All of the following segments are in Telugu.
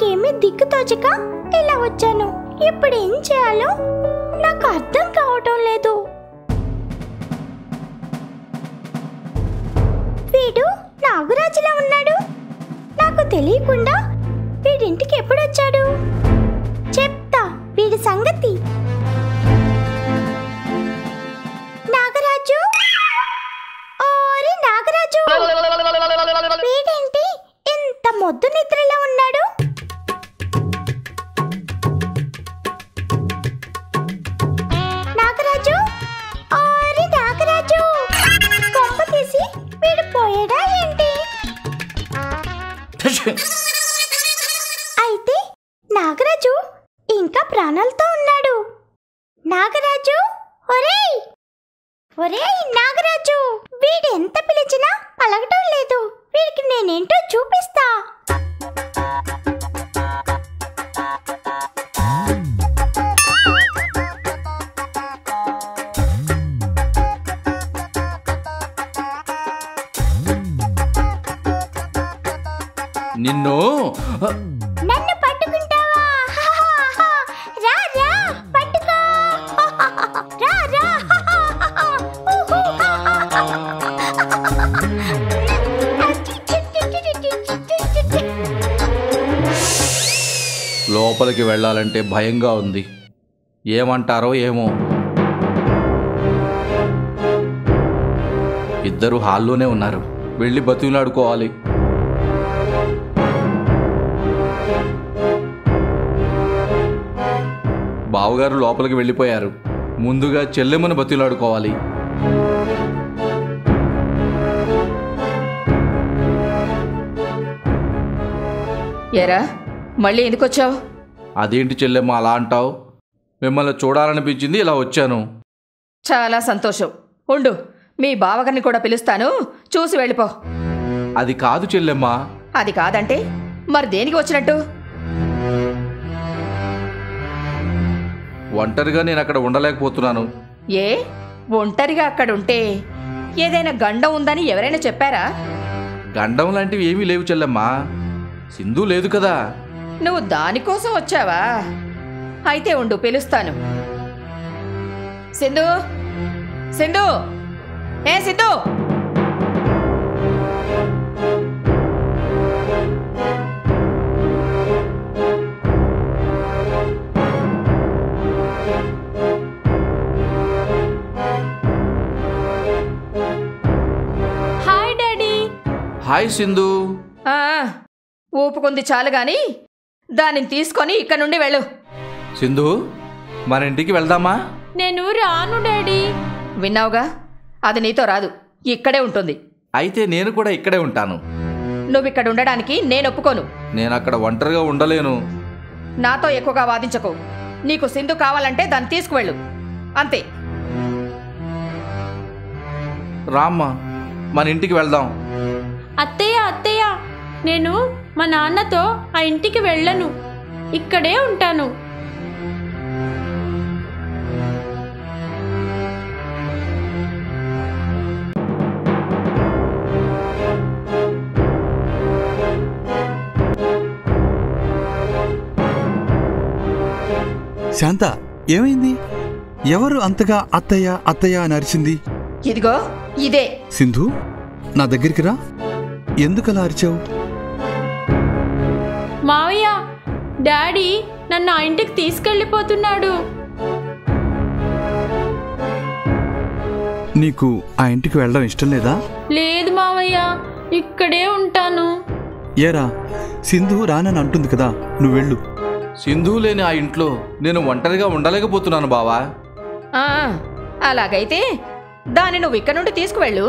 నాకేమీ దిక్కు తోచక ఇలా వచ్చాను ఇప్పుడు ఏం చేయాలో నాకు అర్థం కావటం లేదు వీడు నాగరాజులా ఉన్నాడు నాకు తెలియకుండా వీడింటికి ఎప్పుడు వచ్చాడు చెప్తా వీడి సంగతి నాగరాజు ఓరి నాగరాజు వీడేంటి ఇంత మొద్దు నిద్రలో ఉన్నాడు నాగరాజు ఓరి నాగరాజు కొంప తీసి వీడు పోయాడా ఏంటి అయితే నాగరాజు ఇంకా ప్రాణాలతో ఉన్నాడు నాగరాజు ఒరేయ్ ఒరేయ్ నాగరాజు వీడు ఎంత పిలిచినా పలకటం లేదు వీడికి నేనేంటో చూపిస్తా నిన్ను నన్ను పట్టుకుంటావా హాహాహా. రా రా పట్టుకో రా రా ఊహూ. లోపలికి వెళ్ళాలంటే భయంగా ఉంది ఏమంటారో ఏమో ఇద్దరు హాల్లోనే ఉన్నారు వెళ్ళి బతుకులాడుకోవాలి బావగారు లోపలికి వెళ్ళిపోయారు ముందుగా చెల్లెమ్మను బతుకులాడుకోవాలి ఎరా మళ్ళీ ఎందుకు వచ్చావు అదేంటి చెల్లెమ్మ అలా అంటావు మిమ్మల్ని చూడాలనిపించింది ఇలా వచ్చాను చాలా సంతోషం ఉండు మీ బావగారిని కూడా పిలుస్తాను చూసి వెళ్ళిపో అది కాదు చెల్లెమ్మ అది కాదంటే మరి దేనికి వచ్చినట్టు ఒంటరిగా నేను అక్కడ ఉండలేకపోతున్నాను ఏ ఒంటరిగా అక్కడుంటే ఏదైనా గండం ఉందని ఎవరైనా చెప్పారా గండం లాంటివి ఏమీ లేవు చెల్లెమ్మా సింధు లేదు కదా నువ్వు దానికోసం వచ్చావా అయితే ఉండు పిలుస్తాను సింధు సింధు ఏ Sindhu hi daddy hi Sindhu ఆ, ఊపుకుంది చాలు గాని దానిని తీసుకొని ఇక్కడ నుండి వెళ్ళు సింధు మన ఇంటికి వెళ్దామా నేను రాను డాడీ విన్నావుగా అది నీతో రాదు ఇక్కడే ఉంటుంది అయితే నేను కూడా ఇక్కడే ఉంటాను నువ్వు ఇక్కడ ఉండడానికి నేను ఒప్పుకోను నేను అక్కడ ఒంటరిగా ఉండలేను నాతో ఎక్కువగా వాదించకు నీకు సింధు కావాలంటే దాన్ని తీసుకువెళ్ళు అంతే రామ్మా మన ఇంటికి వెళ్దాం అత్తయ్య అత్తయ్య నేను మా నాన్నతో ఆ ఇంటికి వెళ్ళను ఇక్కడే ఉంటాను శాంత ఏమైంది ఎవరు అంతగా అత్తయ్య అత్తయ్య అని అరిచింది ఇదిగో ఇదే సింధు నా దగ్గరికి రా ఎందుకలా అరిచావు మావయ్య డాడీ నన్ను ఆ ఇంటికి తీసుకెళ్ళిపోతున్నాడు నీకు ఆ ఇంటికి వెళ్ళడం ఇష్టం లేదా లేదు మావయ్య ఇక్కడే ఉంటాను ఏరా సింధు రానని అంటుంది కదా నువ్వు వెళ్ళు సింధు లేని ఆ ఇంట్లో నేను ఒంటరిగా ఉండలేకపోతున్నాను బావా ఆ, అలాగైతే దాన్ని నువ్వు ఇక్కడ నుండి తీసుకువెళ్ళు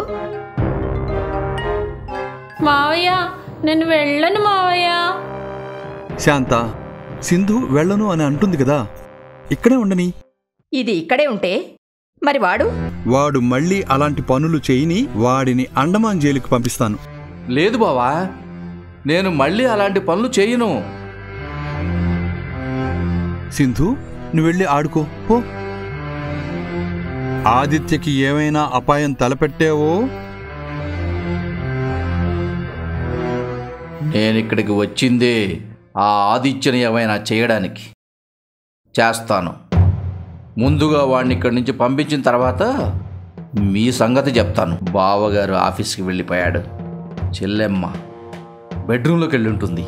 మావయ్య నేను వెళ్ళను మావయ్య శాంత సింధు వెళ్ళను అని అంటుంది కదా ఇక్కడే ఉండని ఇది ఇక్కడే ఉంటే మరి వాడు వాడు మళ్ళీ అలాంటి పనులు చేయని వాడిని అండమాన్ జైలుకి పంపిస్తాను లేదు బావా నేను మళ్ళీ అలాంటి పనులు చేయను సింధు నువ్వు వెళ్ళి ఆడుకో పో ఆదిత్యకి ఏమైనా అపాయం తలపెట్టావో నేను ఇక్కడికి వచ్చిందే ఆ ఆదిత్యని ఏమైనా చేయడానికి చేస్తాను ముందుగా వాడిని ఇక్కడి నుంచి పంపించిన తర్వాత మీ సంగతి చెప్తాను బావగారు ఆఫీస్కి వెళ్ళిపోయాడు చెల్లెమ్మ బెడ్రూమ్లోకి వెళ్ళి ఉంటుంది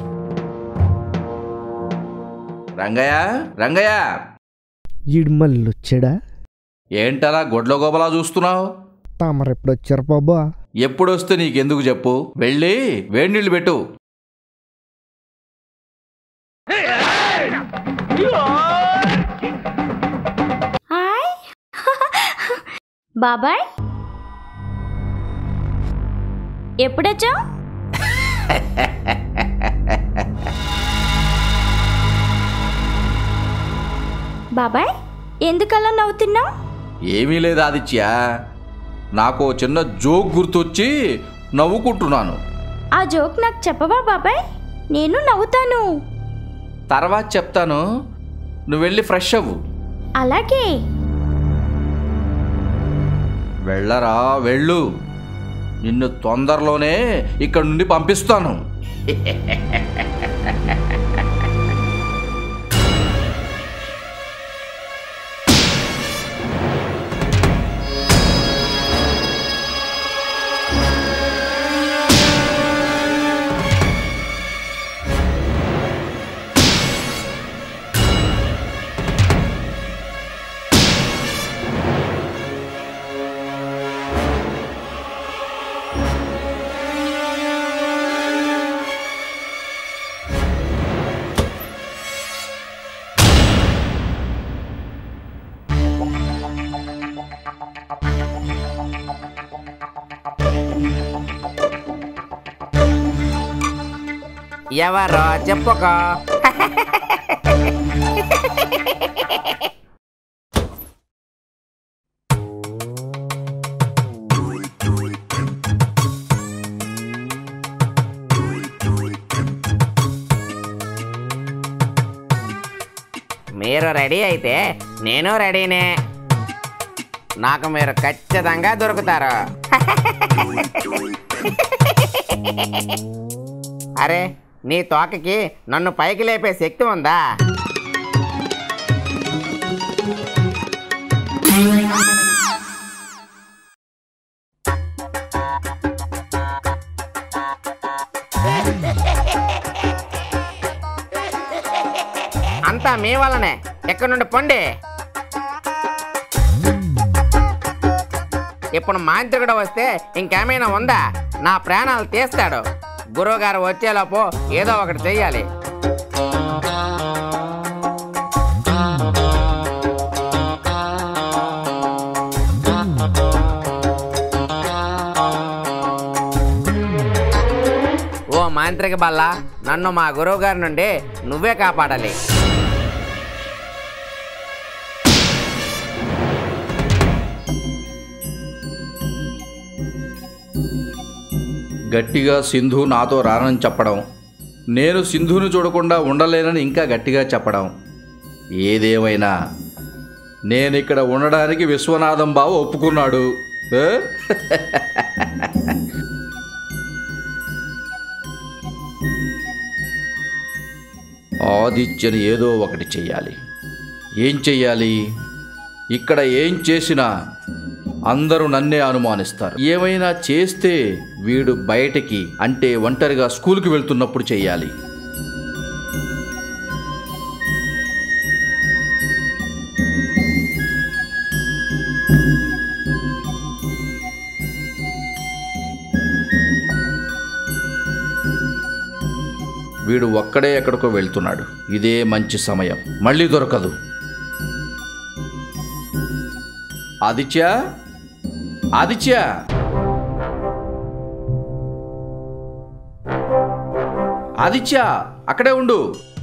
రంగయ్య రంగయ్య ఈడు మళ్ళీ వచ్చాడా ఏంటలా గొడ్ల గోబలా చూస్తున్నావు తమరెప్పుడు వచ్చారు బాబా ఎప్పుడొస్తే నీకెందుకు చెప్పు వెళ్ళి వేడి నీళ్ళు పెట్టు హాయ్ బాబాయ్ ఎప్పుడొచ్చావు బాబాయ్ ఎందుకలా నవ్వుతున్నావు ఏమీ లేదు ఆదిత్య నాకు ఓ చిన్న జోక్ గుర్తొచ్చి నవ్వుకుంటున్నాను ఆ జోక్ నాకు చెప్పవా బాబాయ్ నేను నవ్వుతాను తర్వాత చెప్తాను నువ్వు వెళ్ళి ఫ్రెష్ అవ్వు అలాగే వెళ్ళరా వెళ్ళు నిన్ను తొందరలోనే ఇక్కడ నుండి పంపిస్తాను ఎవరో చెప్పుకో మీరు రెడీ అయితే నేను రెడీనే నాకు మీరు ఖచ్చితంగా దొరుకుతారు అరే నీ తోకకి నన్ను పైకి లేపే శక్తి ఉందా అంతా మీ వల్లనే ఎక్కడి నుండి పొండి ఇప్పుడు మాంత్రికుడు వస్తే ఇంకేమైనా ఉందా నా ప్రాణాలు తీస్తాడు గురువుగారు వచ్చేలోపు ఏదో ఒకటి చెయ్యాలి ఓ మాంత్రిక బల్ల నన్ను మా గురువు గారి నుండి నువ్వే కాపాడాలి గట్టిగా సింధు నాతో రానని చెప్పడం నేను సింధుని చూడకుండా ఉండలేనని ఇంకా గట్టిగా చెప్పడం ఏదేమైనా నేను ఇక్కడ ఉండడానికి విశ్వనాథం బావ ఒప్పుకున్నాడు ఏ? ఆదిత్యని ఏదో ఒకటి చెయ్యాలి ఏం చెయ్యాలి ఇక్కడ ఏం చేసినా అందరూ నన్నే అనుమానిస్తారు ఏమైనా చేస్తే వీడు బయటికి అంటే ఒంటరిగా స్కూల్కి వెళ్తున్నప్పుడు చెయ్యాలి వీడు ఒక్కడే ఎక్కడికో వెళ్తున్నాడు ఇదే మంచి సమయం మళ్ళీ దొరకదు ఆదిత్య ఆదిత్య ఆదిత్య అక్కడే ఉండు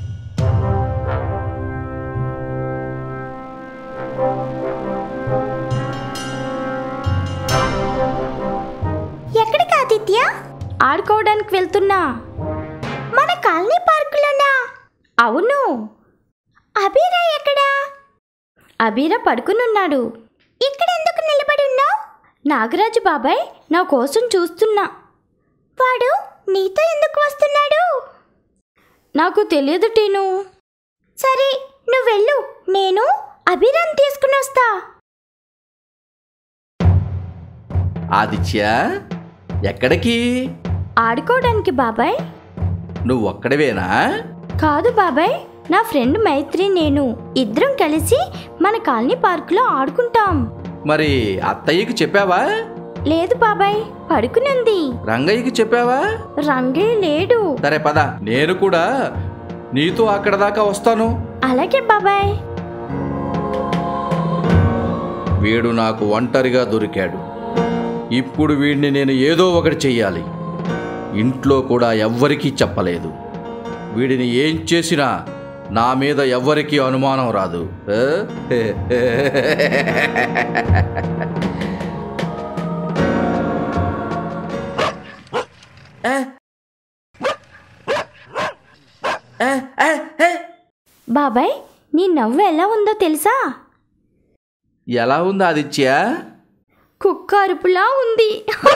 ఎక్కడికి ఆదిత్య ఆడుకోవడానికి వెళ్తున్నా మన కాలనీ పార్కులోనా అవును అబీరా ఎక్కడా అబీరా పడుకునున్నాడు ఇక్కడ ఎందుకు నిలబడి ఉన్నావు నాగరాజు బాబాయ్ నా కోసం చూస్తున్నా వాడు నీతో ఎందుకు వస్తున్నాడు నాకు తెలియదు టీను సరే నువ్వు వెళ్ళు నేను అభిరామ్ తీసుకుని వస్తా ఆదిత్య ఎక్కడికి ఆడుకోవడానికి బాబాయ్ నువ్వు ఒక్కడివేనా కాదు బాబాయ్ నా ఫ్రెండ్ మైత్రి నేను ఇద్దరం కలిసి మన కాలనీ పార్కులో ఆడుకుంటాం మరి అత్తయ్యకి చెప్పావా లేదు బాబాయ్ పడుకునుంది రంగయ్యకి చెప్పావా రంగే లేడు సరే పద నేను కూడా నీతో అక్కడ దాకా వస్తాను అలాగే బాబాయ్ వీడు నాకు ఒంటరిగా దొరికాడు ఇప్పుడు వీడిని నేను ఏదో ఒకటి చెయ్యాలి ఇంట్లో కూడా ఎవ్వరికీ చెప్పలేదు వీడిని ఏం చేసినా నా మీద ఎవ్వరికీ అనుమానం రాదు ఏ? బాబాయ్ నీ నవ్వు ఎలా ఉందో తెలుసా ఎలా ఉంది ఆదిత్య కుక్క అరుపులా ఉంది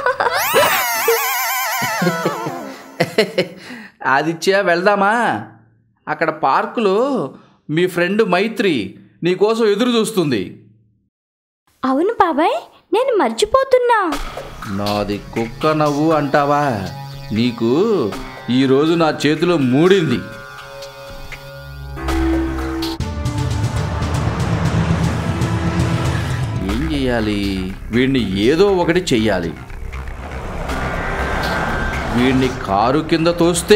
ఆదిత్య వెళ్దామా అక్కడ పార్కులో మీ ఫ్రెండ్ మైత్రి నీకోసం ఎదురు చూస్తుంది అవును బాబాయ్ నేను మర్చిపోతున్నా నాది కుక్క నవ్వు అంటావా నీకు ఈరోజు నా చేతిలో మూడింది ఏం చెయ్యాలి వీడిని ఏదో ఒకటి చెయ్యాలి వీడిని కారు కింద తోస్తే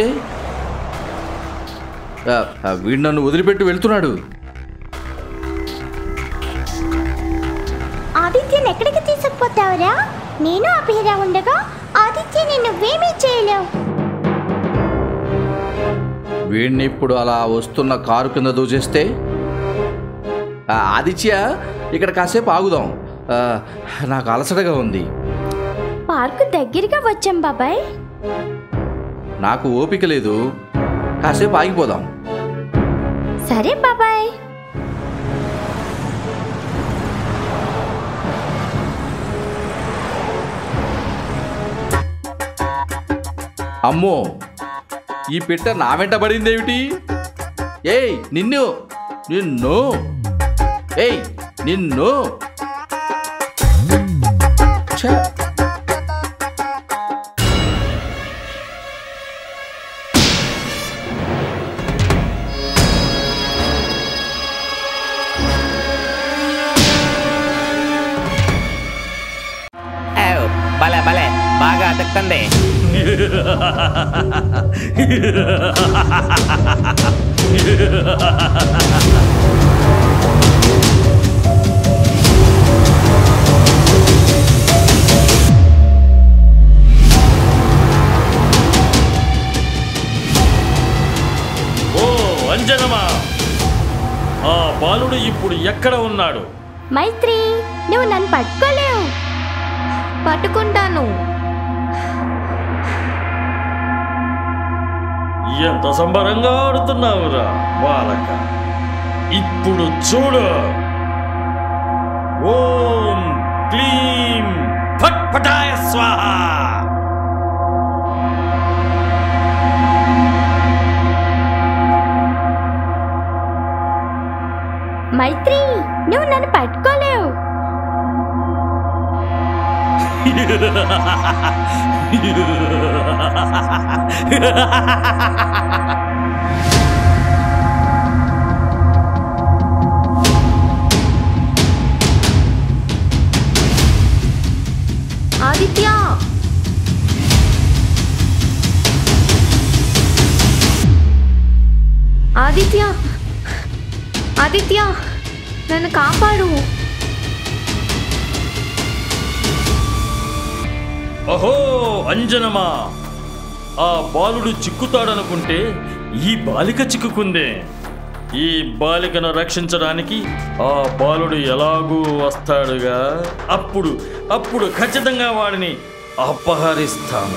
ఆ, ఆ, వీడు నన్ను వదిలిపెట్టి వెళ్తున్నాడు ఆదిత్యని ఎక్కడికి తీసుకుపోతావురా నేను అభిరా ఉండగా ఆదిత్యని నువ్వేమీ చేయలేవు వీడిని ఇప్పుడు అలా వస్తున్న కారు కింద దూచేస్తే ఆ, ఆదిత్య ఇక్కడ కాసేపు ఆగుదాం ఆ, నాకు అలసటగా ఉంది పార్కు దగ్గరగా వచ్చాం బాబాయ్ నాకు ఓపిక లేదు కాసేపు ఆగిపోదాం సరే బాబాయ్ అమ్మో ఈ పిట్ట నా వెంట పడిందేమిటి ఏయ్ నిన్ను నిన్ను ఏయ్ నిన్ను ఛ! ఏవ్, భలే భలే బాగా అతుక్కుంది ఓ అంజనమా ఆ బాలుడు ఇప్పుడు ఎక్కడ ఉన్నాడు మైత్రి నువ్వు నన్ను పట్టుకోలేవు పట్టుకుంటాను ఎంత సంబరంగా ఆడుతున్నావురా బాలక ఇప్పుడు చూడు ఓం క్లీం ఫట్ ఫటాయ స్వాహ మైత్రి నువ్వు నన్ను పట్టుకోలేవు ఆదిత్య ఆదిత్య ఆదిత్య నన్ను కాపాడు అహో అంజనమా ఆ బాలుడు చిక్కుతాడనుకుంటే ఈ బాలిక చిక్కుకుందే ఈ బాలికను రక్షించడానికి ఆ బాలుడు ఎలాగూ వస్తాడుగా అప్పుడు అప్పుడు ఖచ్చితంగా వాడిని అపహరిస్తాను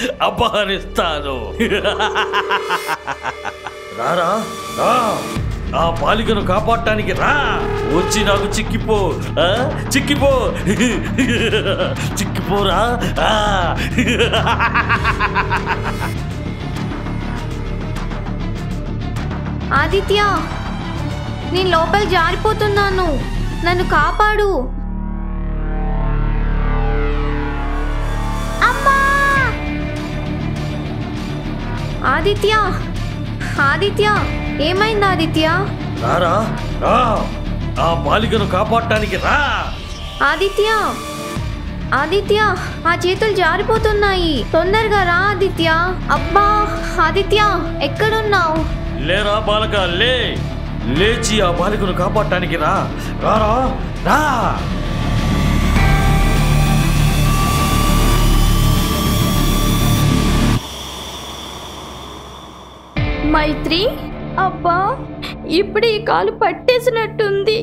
అపహరిస్తాను రారా రా ఆ బాలికను కాపాడటానికి రా వచ్చి నాకు చిక్కిపో ఆ? చిక్కిపో చిక్కిపోరా ఆ. ఆదిత్య నేను లోపల జారిపోతున్నాను నన్ను కాపాడు అమ్మా ఆదిత్య ఆదిత్య ఏమైంది ఆదిత్య రారా రా ఆ బాలికను కాపాడటానికి రా ఆదిత్య ఆదిత్య ఆ చేతులు జారిపోతున్నాయి తొందరగా రా ఆదిత్య అబ్బా ఆదిత్య ఎక్కడున్నావు లేరా బాలక లే లేచి ఆ బాలికను కాపాడటానికి రా రారా రా మైత్రి అబ్బా ఇప్పుడు ఈ కాలు పట్టేసినట్టుంది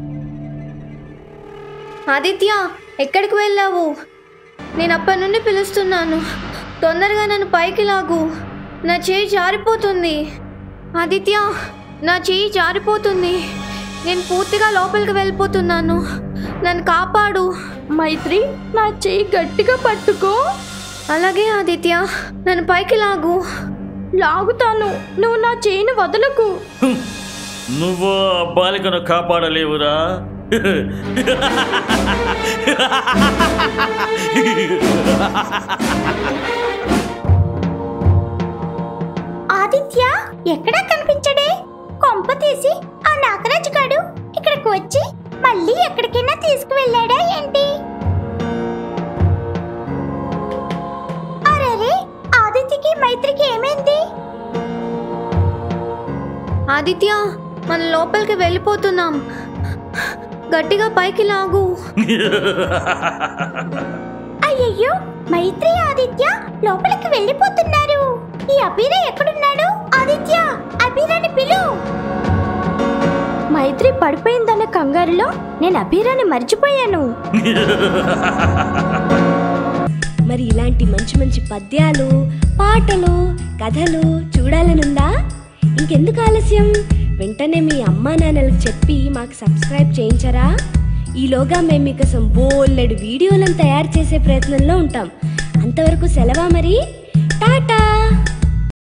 ఆదిత్య ఎక్కడికి వెళ్ళావు నేను అప్పటి నుండి పిలుస్తున్నాను తొందరగా నన్ను పైకి లాగు నా చేయి జారిపోతుంది ఆదిత్య నా చేయి జారిపోతుంది నేను పూర్తిగా లోపలికి వెళ్ళిపోతున్నాను నన్ను కాపాడు మైత్రి నా చెయ్యి గట్టిగా పట్టుకో అలాగే ఆదిత్య నన్ను పైకి లాగు లాగుతాను నువ్వు నా చేయిని వదలకు హ్మ్. నువ్వు ఆ బాలికను కాపాడలేవురా ఆదిత్య ఎక్కడా కనిపించడే కొంప తీసి ఆ నాగరాజు గాడు ఇక్కడికి వచ్చి మళ్ళీ ఎక్కడికైనా తీసుకువెళ్ళాడా ఏంటి అరే ఆదిత్యకి మైత్రికి ఏమైంది ఆదిత్య మన లోపలికి వెళ్ళిపోతున్నాం గట్టిగా పైకి లాగు అయ్యయ్యో మైత్రి ఆదిత్య లోపలికి వెళ్ళిపోతున్నారు ఈ అబీర ఎక్కడున్నాడు ఆదిత్య అబీరాని పిలు మైత్రి పడిపోయిందన్న కంగారులో నేను అబీరాని మర్చిపోయాను మరి ఇలాంటి మంచి మంచి పద్యాలు పాటలు కథలు చూడాలనుందా ఇంకెందుకు ఆలస్యం వెంటనే మీ అమ్మా నాన్నలకు చెప్పి మాకు సబ్స్క్రైబ్ చేయించరా ఈలోగా మేము మీకోసం బోల్లెడు వీడియోలను తయారు చేసే ప్రయత్నంలో ఉంటాం అంతవరకు సెలవా మరి టాటా